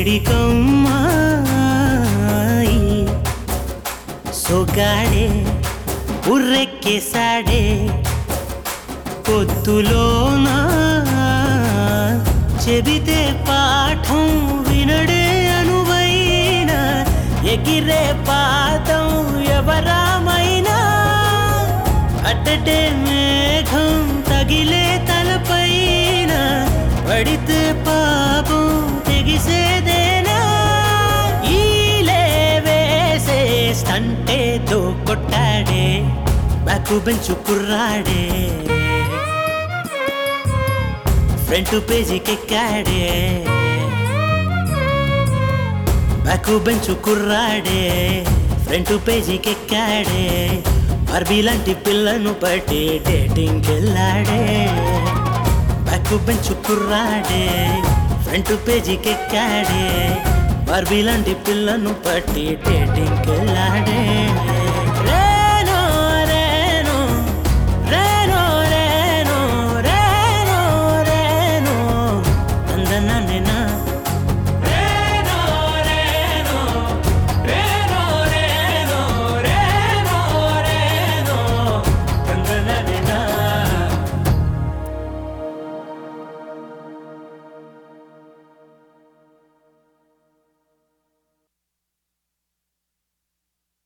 వేడికమ్మాయి సొగాడే ఉర్రెక్కేసాడే పొద్దులోనా చెబితే పాఠం వినడే అనువైన ఎగిరే పాదం ఎవరామైనా అట్టటే మేఘం తగిలే తలపైన పడితే పాపం తెగిసేదేనా ఈలే వేసే స్టంటేతో కొట్టాడే బ్యాకు బెంచు కుర్రాడే ఫ్రంట్ పేజీకెక్కాడే బ్యాకు బెంచు కుర్రాడే ఫ్రంట్ పేజీకెక్కాడే బార్బీ లాంటి పిల్లను పట్టి డేటింగ్కి వెళ్ళాడే బ్యాకు బెంచు కుర్రాడే ఫ్రంట్ పేజీకెక్కాడే బార్బీ లాంటి పిల్లను పట్టి డేటింగ్కి వెళ్ళాడే